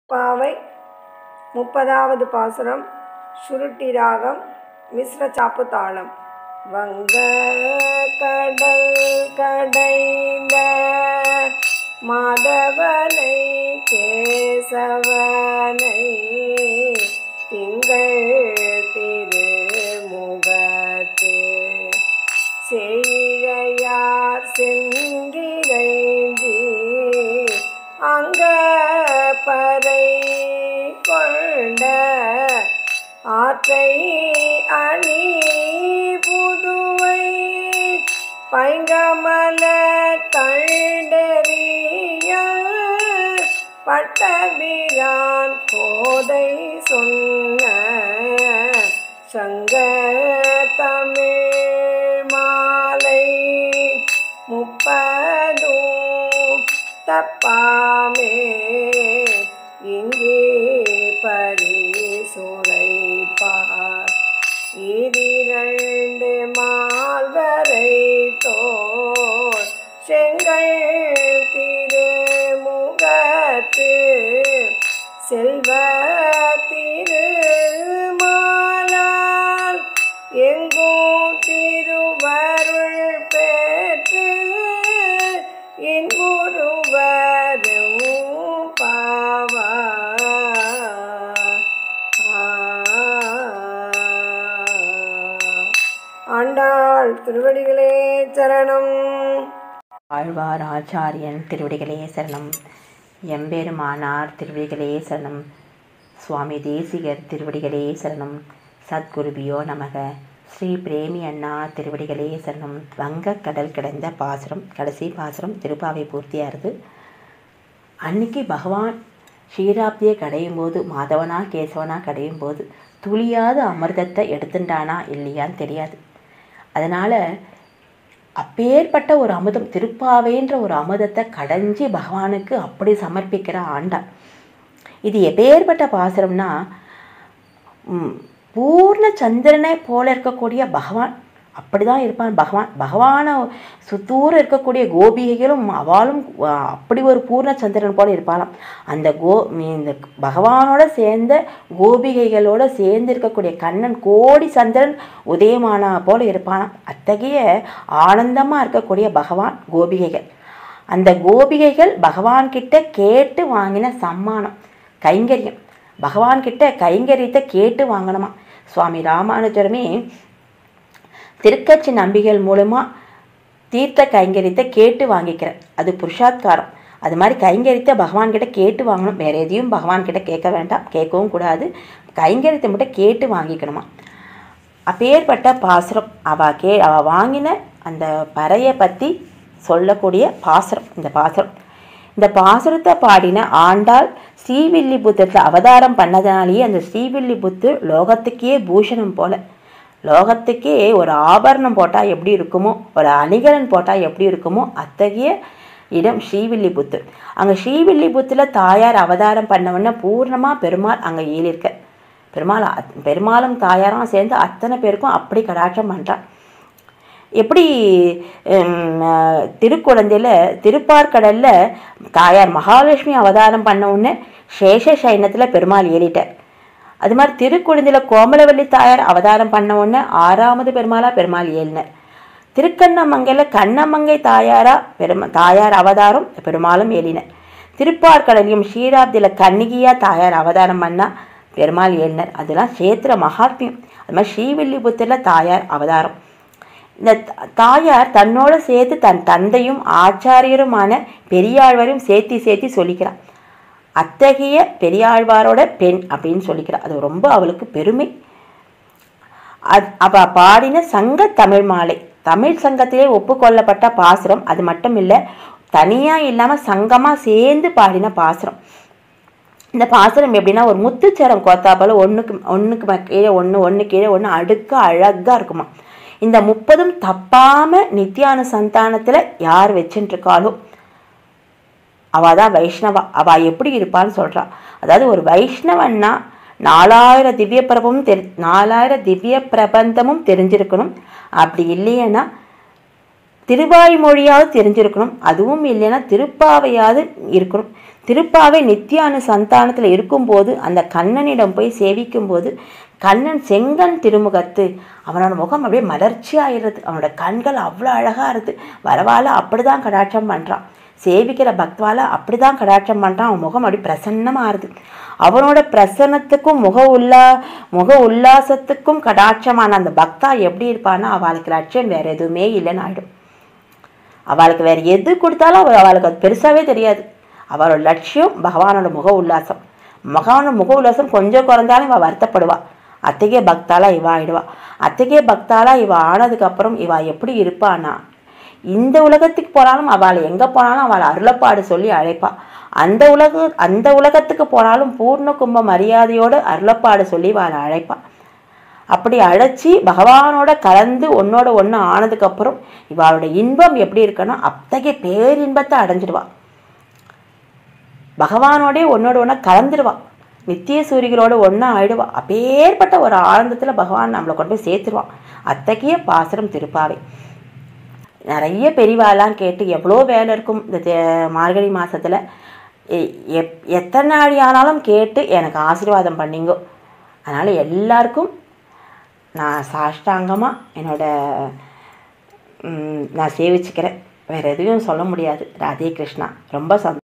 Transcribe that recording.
பாவை முப்பதாவது பாசுரம் சுருட்டி ராகம் மிஸ்ர சாப்பு தாளம் வங்க கடல் கடைந்த மாதவனை கேசவனை திங்கள் திருமுகத்து செய்ழையார் சென்றிரைஞ்சி அங்க பறை கொண்ட ஆற்றை அணி புதுவை பைங்கமல கண்டறிய பட்டபிரான் கோதை சொன்ன சங்க தமிழ் மாலை முப்பதும் தப்பாமே இங்கே பரிசுரைப்பார் இதிரண்டு மால்வரை தோல் செங்கல் திருமுகத்து செல்வ திருமாலால் எங்கும் திருவருள் பெற்று இன்புருவரும் பாவா ஆண்டாள் திருவடிகளே சரணம் ஆழ்வார் ஆச்சாரியன் திருவடிகளே சரணம் எம்பெருமானார் திருவடிகளே சரணம் சுவாமி தேசிகர் திருவடிகளே சரணம் சத்குருபியோ நமக ஸ்ரீ பிரேமி அண்ணா திருவடிகளே சரணம் வங்க கடல் கிடந்த பாசுரம் கடைசி பாசுரம் திருப்பாவை பூர்த்தியாகிறது அன்னைக்கு பகவான் ஷீராப்தியை கடையும் போது மாதவனா கேசவனா கடையும் போது துளியாத அமிர்தத்தை எடுத்துட்டானா இல்லையான்னு தெரியாது அதனால் அப்பேற்பட்ட ஒரு அமுதம் திருப்பாவேன்ற ஒரு அமுதத்தை கடைஞ்சி பகவானுக்கு அப்படி சமர்ப்பிக்கிற ஆண்டாள் இது எப்பேற்பட்ட பாசுரம்னா ம், பூர்ண சந்திரனை போல இருக்கக்கூடிய பகவான் அப்படிதான் இருப்பான் பகவான் பகவானை சுத்தூர இருக்கக்கூடிய கோபிகைகளும் அவளும் ஆ, அப்படி ஒரு பூர்ண சந்திரன் போல இருப்பாளாம் அந்த கோ இந்த பகவானோட சேர்ந்த கோபிகைகளோட சேர்ந்து இருக்கக்கூடிய கண்ணன் கோடி சந்திரன் உதயமானா போல இருப்பானாம் அத்தகைய ஆனந்தமாக இருக்கக்கூடிய பகவான் கோபிகைகள் அந்த கோபிகைகள் பகவான் கிட்ட கேட்டு வாங்கின சம்மானம் கைங்கரியம் பகவான் கிட்ட கைங்கரியத்தை கேட்டு வாங்கணுமா சுவாமி ராமானுஜருமே திருக்கட்சி நம்பிகள் மூலமாக தீர்த்த கைங்கரியத்தை கேட்டு வாங்கிக்கிறேன் அது புருஷாத்காரம் அது மாதிரி கைங்கரியத்தை பகவான் கிட்ட கேட்டு வாங்கணும் வேற எதையும் பகவான் கிட்ட கேட்க வேண்டாம் கேட்கவும் கூடாது கைங்கரியத்தை மட்டும் கேட்டு வாங்கிக்கணுமா அப்பேற்பட்ட பாசுரம் அவ கே அவ வாங்கின அந்த பறையை பற்றி சொல்லக்கூடிய பாசுரம் இந்த பாசுரம் இந்த பாசுரத்தை பாடின ஆண்டாள் ஸ்ரீவில்லிபுத்தத்தில் அவதாரம் பண்ணதுனாலேயே அந்த ஸ்ரீவில்லிபுத்து லோகத்துக்கே பூஷணம் போல லோகத்துக்கே ஒரு ஆபரணம் போட்டால் எப்படி இருக்குமோ ஒரு அணிகலன் போட்டால் எப்படி இருக்குமோ அத்தகைய இடம் ஸ்ரீவில்லிபுத்தூர் அங்கே ஸ்ரீவில்லிபுத்தில் தாயார் அவதாரம் பண்ணவொன்னே பூர்ணமாக பெருமாள் அங்கே ஏழிருக்க பெருமாள் அத்- பெருமாளும் தாயாரும் சேர்ந்து அத்தனை பேருக்கும் அப்படி கடாட்சம் பண்ணுறான் எப்படி ஹம், அஹ், திருக்குழந்தையில் திருப்பார்கடலில் தாயார் மகாலட்சுமி அவதாரம் பண்ண உடனே சேஷ சைனத்தில் பெருமாள் ஏறிட்டார் அது மாதிரி திருக்குழந்தையில் கோமலவல்லி தாயார் அவதாரம் பண்ண உடனே ஆறாவது பெருமாளா பெருமாள் ஏறினார் திருக்கண்ணமங்கையில் கண்ணமங்கை தாயாரா பெரும தாயார் அவதாரம் பெருமாளும் ஏறினர் திருப்பார்கடலையும் ஷீராப்தியில் கண்ணிகையா தாயார் அவதாரம் பண்ணா பெருமாள் ஏறினர் அதெல்லாம் சேத்திர மகாத்மியம் அது மாதிரி ஸ்ரீவில்லிபுத்தூரில் தாயார் அவதாரம் இந்த த- தாயார் தன்னோட சேர்த்து தன் தந்தையும் ஆச்சாரியருமான பெரியாழ்வாரையும் சேர்த்தி சேர்த்தி சொல்லிக்கிறான் அத்தகைய பெரியாழ்வாரோட பெண் அப்படின்னு சொல்லிக்கிறார் அது ரொம்ப அவளுக்கு பெருமை அத்- அவ பாடின சங்க தமிழ் மாலை தமிழ் சங்கத்திலே ஒப்புக்கொள்ளப்பட்ட பாசுரம் அது மட்டும் இல்லை தனியாக இல்லாமல் சங்கமாக சேர்ந்து பாடின பாசுரம் இந்த பாசுரம் எப்படின்னா ஒரு முத்துச்சரம் கோத்தா போல ஒன்றுக்கு ஒன்றுக்கு கீழே ஒன்று ஒன்று கீழே ஒன்று அடுக்க அழகாக இருக்குமா இந்த முப்பதும் தப்பாம நித்தியானுசந்தானத்தில் யார் வச்சுட்டு இருக்காளோ அவ தான் வைஷ்ணவா அவ எப்படி இருப்பான்னு சொல்றா அதாவது ஒரு வைஷ்ணவன்னா நாலாயிரம் திவ்ய பிரபமும் தெரி நாலாயிரம் திவ்ய பிரபந்தமும் தெரிஞ்சிருக்கணும் அப்படி இல்லையேன்னா திருவாய்மொழியாவது தெரிஞ்சிருக்கணும் அதுவும் இல்லைன்னா திருப்பாவையாவது இருக்கணும் திருப்பாவை நித்தியானு சந்தானத்தில் இருக்கும்போது அந்த கண்ணனிடம் போய் சேவிக்கும்போது கண்ணன் செங்கன் திருமுகத்து அவனோட முகம் அப்படியே மலர்ச்சி ஆயிடுறது அவனோட கண்கள் அவ்வளோ அழகாக இருது வரவால அப்படிதான் கடாட்சம் பண்ணுறான் சேவிக்கிற பக்தவால அப்படிதான் கடாட்சம் பண்ணுறான் அவன் முகம் அப்படி பிரசன்னமாகுது அவனோட பிரசன்னத்துக்கும் முக உல்லா முக உல்லாசத்துக்கும் கடாட்சமான அந்த பக்தா எப்படி இருப்பான்னா அவளுக்கு லட்சியம் வேற எதுவுமே இல்லைன்னு ஆயிடும் அவளுக்கு வேற எது கொடுத்தாலும் அவ- அவளுக்கு அது பெருசாவே தெரியாது அவளோட லட்சியம் பகவானோட முக உல்லாசம் பகவானோட முக உல்லாசம் கொஞ்சம் குறைந்தாலும் இவ வருத்தப்படுவா அத்தகைய பக்தாலா இவ ஆயிடுவா அத்தகைய பக்தாலா இவ ஆனதுக்கப்புறம் இவ எப்படி இருப்பானா இந்த உலகத்துக்கு போனாலும் அவளை எங்கே போனாலும் அவளை அருளப்பாடு சொல்லி அழைப்பா அந்த உலக அந்த உலகத்துக்கு போனாலும் பூர்ண கும்ப மரியாதையோடு அருளப்பாடு சொல்லி அவளை அழைப்பா அப்படி அழைச்சி பகவானோட கலந்து ஒன்னோட ஒன்று ஆனதுக்கப்புறம் இவளோட இன்பம் எப்படி இருக்குன்னா அத்தகைய பேரின்பத்தை அடைஞ்சிடுவா பகவானோடே ஒன்னோட ஒன்றா கலந்துடுவா நித்திய சூரிகளோட ஒன்றா ஆயிடுவா அப்பேற்பட்ட ஒரு ஆனந்தத்தில் பகவான் நம்மளை கொண்டு போய் சேர்த்துருவான் அத்தகைய பாசனம் திருப்பாவை நிறைய பெரியவாலாம் கேட்டு எவ்வளோ வேலை இருக்கும் இந்த தே- மார்கழி மாதத்தில் எப் எத்தனை நாடி ஆனாலும் கேட்டு எனக்கு ஆசீர்வாதம் பண்ணிங்கோ அதனால் எல்லாருக்கும் நான் சாஷ்டாங்கமாக என்னோட ம், நான் சேவிச்சுக்கிறேன் வேறு எதுவும் சொல்ல முடியாது ராதே கிருஷ்ணா ரொம்ப சந்தோஷம்